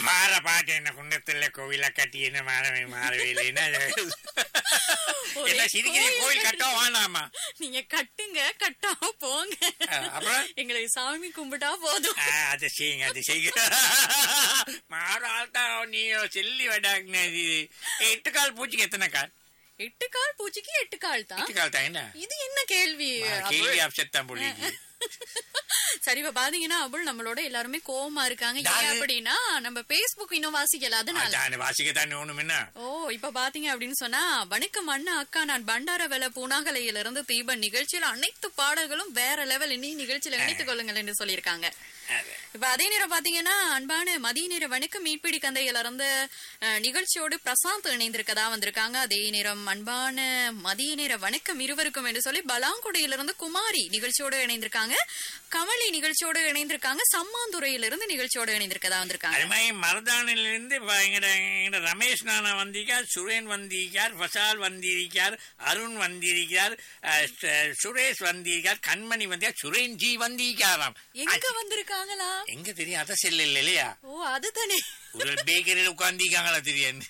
மாற பாட்டு என்ன குண்டத்துல கோவில கட்டி என்ன மாறவே மாறவே இல்லை என்ன ஒரே என்ன சிரிக்கிற கோயில் கோவில் கட்டவும் வேணாமா நீங்க கட்டுங்க கட்டாம போங்க ஆ, அப்புறம்? எங்களை சாமி கும்பிட்டா போதும் ஆ, அதை செய்யுங்க அதை செய்யுங்க மாற ஆள்தா நீ செல்லி வடாங்க எட்டு கால் பூச்சிக்கு எத்தனை கால் எட்டு கால் பூச்சிக்கு எட்டு கால் தான் எட்டு கால் தான் என்ன இது என்ன கேள்வி கேள்வி அபுல்? அப்செட் தான் புள்ளிக்கு சரி இப்ப பாத்தீங்கன்னா அபுல் நம்மளோட எல்லாருமே கோவமா இருக்காங்க ஏன் யாரு? அப்படின்னா நம்ம பேஸ்புக் இன்னும் வாசிக்கல அதனால அதான் வாசிக்க தானே ஒண்ணும் என்ன ஓ இப்ப பாத்தீங்க அப்படின்னு சொன்னா வணக்கம் அண்ணா அக்கா நான் பண்டாரவேல பூனாகலையில இருந்து தீபன் நிகழ்ச்சியில அனைத்து பாடல்களும் வேற லெவல் இன்னி நிகழ்ச்சியில இணைத்துக் கொள்ளுங்கள் என்று சொல்லியிருக்காங்க அது. இப்ப அதே நேரம் பாத்தீங்கன்னா அன்பான மதிய நேர வணக்கம் மீட்பிடி கந்தையில இருந்து அஹ், நிகழ்ச்சியோடு பிரசாந்த் இணைந்திருக்கதா வந்திருக்காங்க அதே நேரம் அன்பான மதிய நேர வணக்கம் இருவருக்கும் என்று சொல்லி பலாங்குடையில இருந்து குமாரி நிகழ்ச்சியோடு இணைந்திருக்காங்க கமலி நிகழ்ச்சியோடு இணைந்திருக்காங்க சம்மாந்துறையில இருந்து நிகழ்ச்சியோடு இணைந்திருக்கதா வந்திருக்காங்க அது மாதிரி மருதானிலிருந்து இப்ப எங்கட எங்கட ரமேஷ் நானா வந்திருக்கார் சுரேன் வந்திருக்கார் ஃபசால் வந்திருக்கார் அருண் வந்திருக்கார் அஹ், சு- சுரேஷ் வந்திருக்கார் கண்மணி வந்திருக்கார் சுரேன் ஜி வந்திருக்காராம் எங்க வந்திருக்காங்களா எங்க தெரியும் அத செல்ல இல்லையா ஓ அதுதானே ஒரு பேக்கரியில் உட்கார்ந்திருக்காங்களா தெரியும்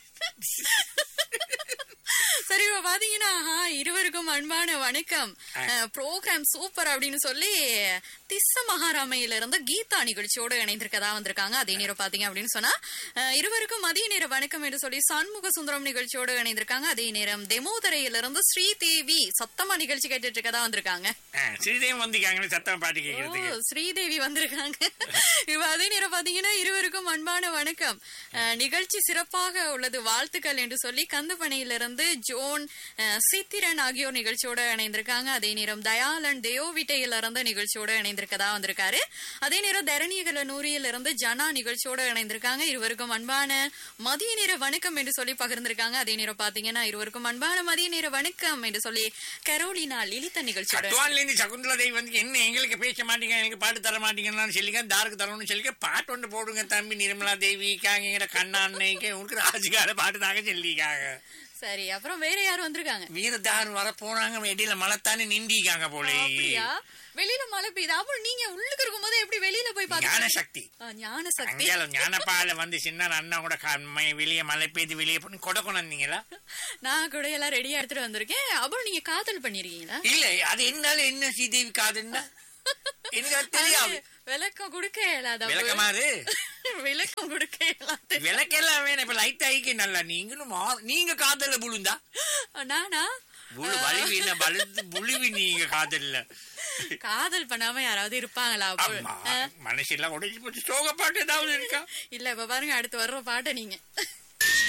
சரி இப்ப பாத்தீங்கன்னா ஆஹா, இருவருக்கும் அன்பான வணக்கம் ப்ரோக்ராம் சூப்பர் அப்படின்னு சொல்லி திஸ்ஸ மகாராமையில இருந்து கீதா நிகழ்ச்சியோட இணைந்திருக்கதா வந்திருக்காங்க அதே நேரம் பாத்தீங்க அப்படின்னு சொன்னா அஹ், இருவருக்கும் மதிய நேர வணக்கம் என்று சொல்லி சண்முக சுந்தரம் நிகழ்ச்சியோட இணைந்திருக்காங்க அதே நேரம் தெமோதரையில இருந்து ஸ்ரீதேவி சத்தமா நிகழ்ச்சி கேட்டுட்டு இருக்கதா வந்திருக்காங்க அஹ், ஸ்ரீதேவன் வந்திருக்காங்களே சத்தம் பாட்டு கேட்கறதுக்கு ஓ, ஸ்ரீதேவி வந்திருக்காங்க இப்ப அதே நேரம் பாத்தீங்கன்னா இருவருக்கும் அன்பான வணக்கம் அஹ், நிகழ்ச்சி சிறப்பாக உள்ளது வாழ்த்துக்கள் என்று சொல்லி கந்தப்பனையிலிருந்து ஜோன் அஹ், சித்திரன் ஆகியோர் நிகழ்ச்சியோட இணைந்திருக்காங்க அதே நேரம் தயாளன் தேயோவிட்டையில இருந்து நிகழ்ச்சியோட இணைந்திருக்கதா வந்திருக்காரு அதே நேரம் தரணியகல நூறியில இருந்து ஜனா நிகழ்ச்சியோட இணைந்திருக்காங்க இருவருக்கும் அன்பான மதிய நேர வணக்கம் என்று சொல்லி பகிர்ந்திருக்காங்க அதே நேரம் பாத்தீங்கன்னா இருவருக்கும் அன்பான மதிய நேர வணக்கம் என்று சொல்லி கரோலினா லலிதா நிகழ்ச்சியோட கட்டுவான்ல இருந்து சகுந்தலா தேவி வந்து என்ன எங்களுக்கு பேச மாட்டீங்க எனக்கு பாட்டு தர மாட்டீங்கன்னு சொல்லிக்க தாருக்கு தரணும்னு சொல்லிக்க பாட்டு ஒன்று போடுங்க தம்பி நிர்மலா தேவிக்காங்க எங்கட கண்ணா அன்னைக்கு உங்களுக்கு ராஜுக்கார பாட்டு தாங்க சொல்லிக்காங்க சரி அப்புறம் வேற யாரும் வந்திருக்காங்க வீரதார் வர போனாங்க இடையில மலைத்தானே நின்றிக்காங்க போலே அப்படியா வெளியில மழை பெய்யுது அப்புறம் நீங்க உள்ளுக்கு இருக்கும்போது எப்படி வெளியில போய் ஞான பாத்தீங்க சக்தி ஆ, ஞான சக்தி அங்கேயால ஞானப்பால வந்து சின்ன அண்ணா கூட க- வெளியே மழை பெய்து வெளியே பண்ணி கொடை கொண்டாந்தீங்களா நான் கூட எல்லாம் ரெடியா எடுத்துட்டு வந்திருக்கேன் அப்புறம் நீங்க காதல் பண்ணிருக்கீங்களா இல்ல அது என்னால என்ன ஸ்ரீதேவி காதுன்னா எனக்கு அது தெரியாது அது விளக்கம் கொடுக்க இயலாது அப்பு. விளக்கமாறு விளக்கம் கொடுக்க இயலாது விளக்கெல்லாம் வேணும் இப்ப லைட் ஆகிக்க நல்லா நீங்களும் மா- நீங்க காதல்ல புழுந்தா நானா புழு வலிவி என்ன வலுத்து புழுவி நீங்க காதல்ல காதல் பண்ணாம யாராவது இருப்பாங்களா அப்பு? ஆமா ஆ, மனசெல்லாம் உடைச்சு போச்சு சோக பாட்டு ஏதாவது இருக்கா இல்ல இப்ப பாருங்க அடுத்து வர்ற பாட்டை நீங்க